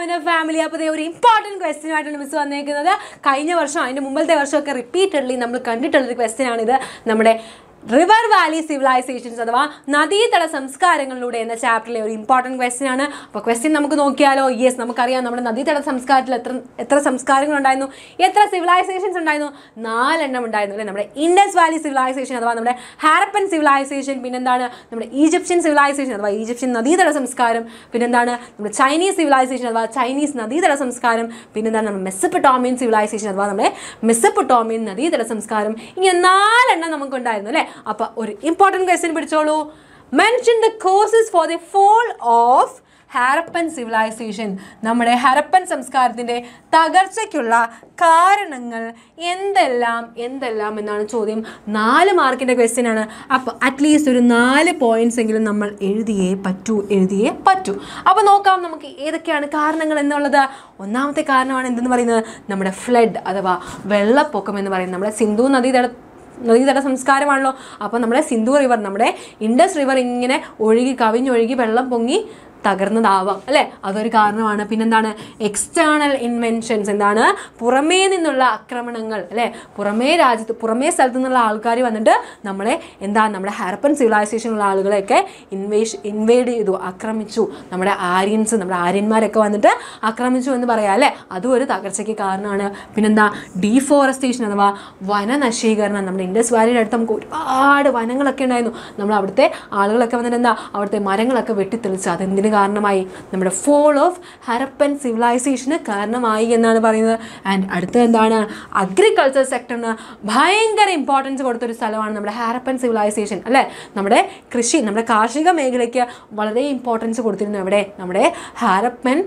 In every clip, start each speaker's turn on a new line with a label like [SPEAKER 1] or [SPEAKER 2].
[SPEAKER 1] ലാവിന്റെ family അപ്പോൾ ദേ ഒരു important question ആയിട്ടാണ് മിസ് വന്നേക്കുന്നത് കഴിഞ്ഞ വർഷം അതിന്റെ മുമ്പത്തെ വർഷമൊക്കെ റിപ്പീറ്റഡ്ലി നമ്മൾ കണ്ടിട്ടുള്ളൊരു ക്വസ്റ്റ്യൻ ആണിത് നമ്മുടെ റിവർ വാലി സിവിലൈസേഷൻസ് അഥവാ നദീതട സംസ്കാരങ്ങളിലൂടെ എന്ന ചാപ്റ്ററിലെ ഒരു ഇമ്പോർട്ടൻറ്റ് ക്വസ്റ്റ്യൻ ആണ് അപ്പോൾ ക്വസ്റ്റ്യൻ നമുക്ക് നോക്കിയാലോ യെസ് നമുക്കറിയാം നമ്മുടെ നദീതട സംസ്കാരത്തിൽ എത്ര എത്ര സംസ്കാരങ്ങൾ ഉണ്ടായിരുന്നു എത്ര സിവിലൈസേഷൻസ് ഉണ്ടായിരുന്നു നാലെണ്ണം ഉണ്ടായിരുന്നു അല്ലേ നമ്മുടെ ഇൻഡസ് വാലി സിവിലൈസേഷൻ അഥവാ നമ്മുടെ ഹാരപ്പൻ സിവിലൈസേഷൻ പിന്നെന്താണ് നമ്മുടെ ഈജിപ്ഷ്യൻ സിവിലൈസേഷൻ അഥവാ ഈജിപ്ഷ്യൻ നദീതട സംസ്കാരം പിന്നെന്താണ് നമ്മുടെ ചൈനീസ് സിവിലൈസേഷൻ അഥവാ ചൈനീസ് നദീതട സംസ്കാരം പിന്നെന്താണ് നമ്മുടെ മെസ്സപ്പൊട്ടോമിയൻ സിവിലൈസേഷൻ അഥവാ നമ്മുടെ മെസ്സപ്പൊട്ടോമിയൻ നദീതട സംസ്കാരം ഇങ്ങനെ നാലെണ്ണം നമുക്കുണ്ടായിരുന്നു അല്ലേ അപ്പോൾ ഒരു ഇമ്പോർട്ടൻറ്റ് ക്വസ്റ്റ്യൻ പിടിച്ചോളൂ mention the causes for the fall of Harappan civilisation നമ്മുടെ ഹരപ്പൻ സംസ്കാരത്തിൻ്റെ തകർച്ചയ്ക്കുള്ള കാരണങ്ങൾ എന്തെല്ലാം എന്തെല്ലാം എന്നാണ് ചോദ്യം നാല് മാർക്കിൻ്റെ ക്വസ്റ്റ്യൻ ആണ് അപ്പോൾ അറ്റ്ലീസ്റ്റ് ഒരു നാല് പോയിന്റ്സ് എങ്കിലും നമ്മൾ എഴുതിയേ പറ്റൂ എഴുതിയേ പറ്റൂ അപ്പോൾ നോക്കാം നമുക്ക് ഏതൊക്കെയാണ് കാരണങ്ങൾ എന്നുള്ളത് ഒന്നാമത്തെ കാരണമാണ് എന്തെന്ന് പറയുന്നത് നമ്മുടെ ഫ്ലഡ് അഥവാ വെള്ളപ്പൊക്കം എന്ന് പറയുന്നത് നമ്മുടെ സിന്ധു നദീതട നദീതട സംസ്കാരമാണല്ലോ അപ്പോൾ നമ്മുടെ സിന്ധു റിവർ നമ്മുടെ ഇൻഡസ് റിവർ ഇങ്ങനെ ഒഴുകി കവിഞ്ഞൊഴുകി വെള്ളം പൊങ്ങി തകർന്നതാവാം അല്ലേ അതൊരു കാരണമാണ് പിന്നെന്താണ് എക്സ്റ്റേണൽ ഇൻവെൻഷൻസ് എന്താണ് പുറമേ നിന്നുള്ള ആക്രമണങ്ങൾ അല്ലേ പുറമേ രാജ്യത്ത് പുറമേ സ്ഥലത്തു നിന്നുള്ള ആൾക്കാർ വന്നിട്ട് നമ്മളെ എന്താ നമ്മുടെ ഹാരപ്പൻ സിവിലൈസേഷനുള്ള ആളുകളെയൊക്കെ ഇൻവേഷ് ഇൻവേഡ് ചെയ്തു ആക്രമിച്ചു നമ്മുടെ ആര്യൻസ് നമ്മുടെ ആര്യന്മാരൊക്കെ വന്നിട്ട് ആക്രമിച്ചു എന്ന് പറയാം അല്ലേ അതും ഒരു തകർച്ചയ്ക്ക് കാരണമാണ് പിന്നെന്താ ഡീഫോറസ്റ്റേഷൻ അഥവാ വനനശീകരണം നമ്മുടെ ഇൻഡസ് വാലിയുടെ അടുത്ത് നമുക്ക് ഒരുപാട് വനങ്ങളൊക്കെ ഉണ്ടായിരുന്നു നമ്മൾ അവിടുത്തെ ആളുകളൊക്കെ വന്നിട്ട് എന്താ അവിടുത്തെ മരങ്ങളൊക്കെ വെട്ടിത്തെളിച്ച് അതെന്തിന് കാരണമായി നമ്മുടെ ഫോൾ ഓഫ് ഹരപ്പൻ സിവിലൈസേഷന് കാരണമായി എന്നാണ് പറയുന്നത് ആൻഡ് അടുത്തത് എന്താണ് അഗ്രികൾച്ചർ സെക്ടറിന് ഭയങ്കര ഇമ്പോർട്ടൻസ് കൊടുത്തൊരു സ്ഥലമാണ് നമ്മുടെ ഹാരപ്പൻ സിവിലൈസേഷൻ അല്ലേ നമ്മുടെ കൃഷി നമ്മുടെ കാർഷിക മേഖലയ്ക്ക് വളരെ ഇമ്പോർട്ടൻസ് കൊടുത്തിരുന്നു എവിടെ നമ്മുടെ ഹാരപ്പൻ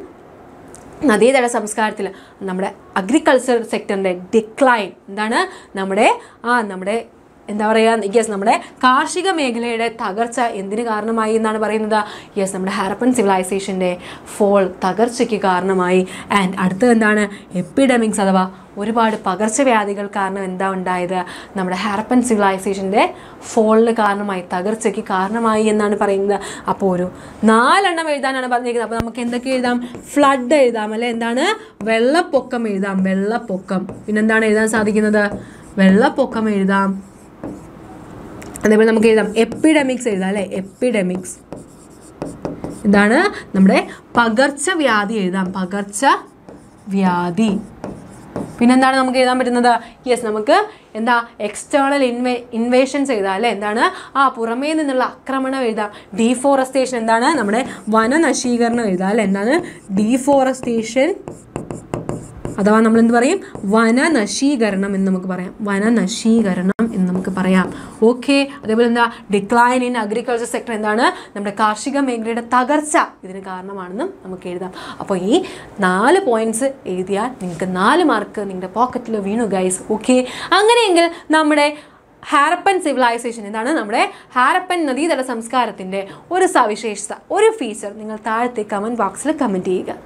[SPEAKER 1] നദീതട സംസ്കാരത്തിൽ നമ്മുടെ അഗ്രികൾച്ചർ സെക്ടറിൻ്റെ ഡിക്ലൈൻ എന്താണ് നമ്മുടെ ആ നമ്മുടെ എന്താ പറയുക യെസ് നമ്മുടെ കാർഷിക മേഖലയുടെ തകർച്ച എന്തിന് കാരണമായി എന്നാണ് പറയുന്നത് യെസ് നമ്മുടെ ഹാരപ്പൻ സിവിലൈസേഷൻ്റെ ഫോൾ തകർച്ചയ്ക്ക് കാരണമായി ആൻഡ് അടുത്തത് എന്താണ് എപ്പിഡമിക്സ് അഥവാ ഒരുപാട് പകർച്ചവ്യാധികൾ കാരണം എന്താ ഉണ്ടായത് നമ്മുടെ ഹാരപ്പൻ സിവിലൈസേഷൻ്റെ ഫോളിന് കാരണമായി തകർച്ചയ്ക്ക് കാരണമായി എന്നാണ് പറയുന്നത് അപ്പോൾ ഒരു നാലെണ്ണം എഴുതാനാണ് പറഞ്ഞിരിക്കുന്നത് അപ്പോൾ നമുക്ക് എന്തൊക്കെ എഴുതാം ഫ്ലഡ് എഴുതാം അല്ലെ എന്താണ് വെള്ളപ്പൊക്കം എഴുതാം വെള്ളപ്പൊക്കം പിന്നെന്താണ് എഴുതാൻ സാധിക്കുന്നത് വെള്ളപ്പൊക്കം എഴുതാം അതേപോലെ നമുക്ക് എഴുതാം എപ്പിഡമിക്സ് എഴുതാം അല്ലേ എപ്പിഡമിക്സ് ഇതാണ് നമ്മുടെ പകർച്ചവ്യാധി എഴുതാം പകർച്ചവ്യാധി പിന്നെന്താണ് നമുക്ക് എഴുതാൻ പറ്റുന്നത് യെസ് നമുക്ക് എന്താ എക്സ്റ്റേണൽ ഇൻവേ ഇൻവേഷൻസ് എഴുതാം അല്ലേ എന്താണ് ആ പുറമേ നിന്നുള്ള ആക്രമണം എഴുതാം ഡീഫോറസ്റ്റേഷൻ എന്താണ് നമ്മുടെ വനനശീകരണം എഴുതാം അല്ലേ എന്താണ് ഡീഫോറസ്റ്റേഷൻ അഥവാ നമ്മൾ എന്ത് പറയും വനനശീകരണം എന്ന് നമുക്ക് പറയാം വനനശീകരണം എന്ന് നമുക്ക് പറയാം ഓക്കെ അതേപോലെ എന്താ ഡിക്ലൈൻ ഇൻ അഗ്രികൾച്ചർ സെക്ടർ എന്താണ് നമ്മുടെ കാർഷിക മേഖലയുടെ തകർച്ച ഇതിന് കാരണമാണെന്നും നമുക്ക് എഴുതാം അപ്പോൾ ഈ നാല് പോയിന്റ്സ് എഴുതിയാൽ നിങ്ങൾക്ക് നാല് മാർക്ക് നിങ്ങളുടെ പോക്കറ്റിൽ വീണു ഗൈസ് ഓക്കെ അങ്ങനെയെങ്കിൽ നമ്മുടെ ഹാരപ്പൻ സിവിലൈസേഷൻ എന്താണ് നമ്മുടെ ഹാരപ്പൻ നദീതട സംസ്കാരത്തിൻ്റെ ഒരു സവിശേഷത ഒരു ഫീച്ചർ നിങ്ങൾ താഴത്തെ കമൻറ്റ് ബോക്സിൽ കമൻറ്റ് ചെയ്യുക